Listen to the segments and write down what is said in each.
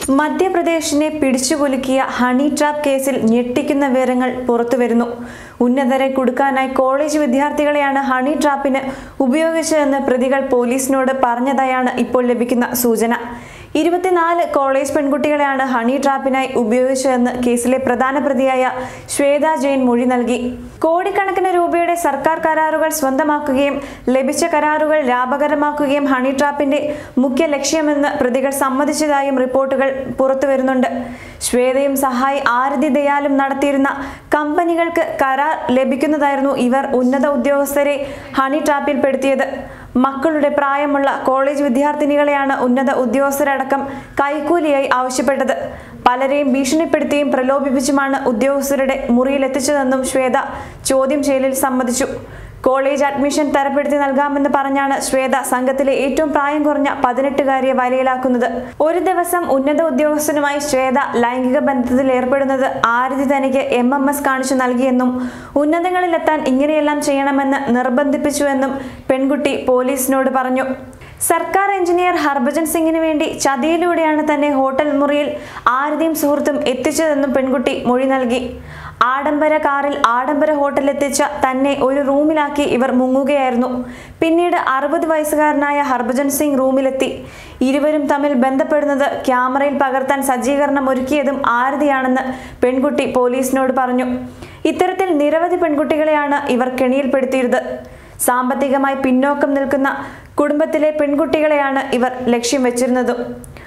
മധ്യപ്രദേശിനെ പിടിച്ചുകുലുക്കിയ honey trap കേസിൽ ഞെട്ടിക്കുന്ന വിവരങ്ങൾ പുറത്തുവരുന്നു ഉന്നതരെ കുടുക്കാനായി കോളേജ് വിദ്യാർത്ഥികളെയാണ് ഹണി ട്രാപ്പിന് ഉപയോഗിച്ചതെന്ന് പ്രതികൾ പോലീസിനോട് പറഞ്ഞതായാണ് ഇപ്പോൾ ലഭിക്കുന്ന സൂചന ഇരുപത്തിനാല് കോളേജ് പെൺകുട്ടികളെയാണ് ഹണി ട്രാപ്പിനായി ഉപയോഗിച്ചതെന്ന് കേസിലെ പ്രധാന പ്രതിയായ ശ്വേത ജെയിൻ മൊഴി നൽകി കോടിക്കണക്കിന് രൂപയുടെ സർക്കാർ കരാറുകൾ സ്വന്തമാക്കുകയും ലഭിച്ച കരാറുകൾ ലാഭകരമാക്കുകയും ഹണി ട്രാപ്പിന്റെ മുഖ്യ ലക്ഷ്യമെന്ന് പ്രതികൾ സമ്മതിച്ചതായും റിപ്പോർട്ടുകൾ പുറത്തുവരുന്നുണ്ട് ശ്വേതയും സഹായി ആരതി ദയാലും നടത്തിയിരുന്ന കമ്പനികൾക്ക് കരാർ ലഭിക്കുന്നതായിരുന്നു ഇവർ ഉന്നത ഉദ്യോഗസ്ഥരെ ഹണി ട്രാപ്പിൽപ്പെടുത്തിയത് മക്കളുടെ പ്രായമുള്ള കോളേജ് വിദ്യാർത്ഥിനികളെയാണ് ഉന്നത ഉദ്യോഗസ്ഥരടക്കം കൈക്കൂലിയായി ആവശ്യപ്പെട്ടത് പലരെയും ഭീഷണിപ്പെടുത്തിയും പ്രലോഭിപ്പിച്ചുമാണ് ഉദ്യോഗസ്ഥരുടെ മുറിയിലെത്തിച്ചതെന്നും ശ്വേത ചോദ്യം ചെയ്യലിൽ സമ്മതിച്ചു കോളേജ് അഡ്മിഷൻ തരപ്പെടുത്തി നൽകാമെന്ന് പറഞ്ഞാണ് ശ്വേത സംഘത്തിലെ ഏറ്റവും പ്രായം കുറഞ്ഞ പതിനെട്ടുകാരിയെ വലയിലാക്കുന്നത് ഒരു ദിവസം ഉന്നത ഉദ്യോഗസ്ഥനുമായി ശ്വേത ലൈംഗിക ബന്ധത്തിൽ ഏർപ്പെടുന്നത് ആരതി തനിക്ക് എം എം എസ് കാണിച്ചു നൽകിയെന്നും ഉന്നതങ്ങളിലെത്താൻ ഇങ്ങനെയെല്ലാം ചെയ്യണമെന്ന് നിർബന്ധിപ്പിച്ചുവെന്നും പെൺകുട്ടി പോലീസിനോട് പറഞ്ഞു സർക്കാർ എഞ്ചിനീയർ ഹർഭജൻ സിംഗിന് വേണ്ടി ചതിയിലൂടെയാണ് തന്നെ ഹോട്ടൽ മുറിയിൽ ആരതിയും സുഹൃത്തും എത്തിച്ചതെന്നും പെൺകുട്ടി മൊഴി നൽകി ആഡംബര കാറിൽ ആഡംബര ഹോട്ടലിലെത്തിച്ച തന്നെ ഒരു റൂമിലാക്കി ഇവർ മുങ്ങുകയായിരുന്നു പിന്നീട് അറുപത് വയസ്സുകാരനായ ഹർഭജൻ സിംഗ് റൂമിലെത്തി ഇരുവരും തമ്മിൽ ബന്ധപ്പെടുന്നത് ക്യാമറയിൽ പകർത്താൻ സജ്ജീകരണം ഒരുക്കിയതും ആരതിയാണെന്ന് പെൺകുട്ടി പോലീസിനോട് പറഞ്ഞു ഇത്തരത്തിൽ നിരവധി പെൺകുട്ടികളെയാണ് ഇവർ കെണിയിൽപ്പെടുത്തിയത് സാമ്പത്തികമായി പിന്നോക്കം നിൽക്കുന്ന കുടുംബത്തിലെ പെൺകുട്ടികളെയാണ് ഇവർ ലക്ഷ്യം വെച്ചിരുന്നതും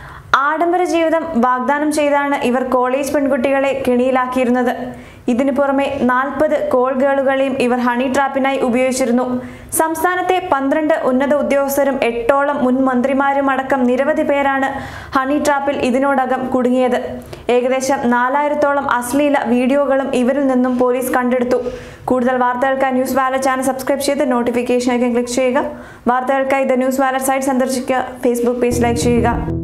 ആഡംബര ജീവിതം വാഗ്ദാനം ചെയ്താണ് ഇവർ കോളേജ് പെൺകുട്ടികളെ കെണിയിലാക്കിയിരുന്നത് ഇതിനു പുറമെ നാൽപ്പത് കോൾ ഗേളുകളെയും ഇവർ ഹണി ട്രാപ്പിനായി ഉപയോഗിച്ചിരുന്നു സംസ്ഥാനത്തെ പന്ത്രണ്ട് ഉന്നത ഉദ്യോഗസ്ഥരും എട്ടോളം മുൻ മന്ത്രിമാരും അടക്കം നിരവധി പേരാണ് ഹണി ട്രാപ്പിൽ ഇതിനോടകം കുടുങ്ങിയത് ഏകദേശം നാലായിരത്തോളം അശ്ലീല വീഡിയോകളും ഇവരിൽ നിന്നും പോലീസ് കണ്ടെടുത്തു കൂടുതൽ വാർത്തകൾക്കായി ന്യൂസ് വാലറ്റ് ചാനൽ സബ്സ്ക്രൈബ് ചെയ്ത് നോട്ടിഫിക്കേഷൻ ഐക്കൺ ക്ലിക്ക് ചെയ്യുക വാർത്തകൾക്കായി ദ ന്യൂസ് വാലറ്റ് സൈറ്റ് സന്ദർശിക്കുക ഫേസ്ബുക്ക് പേജ് ലൈക്ക് ചെയ്യുക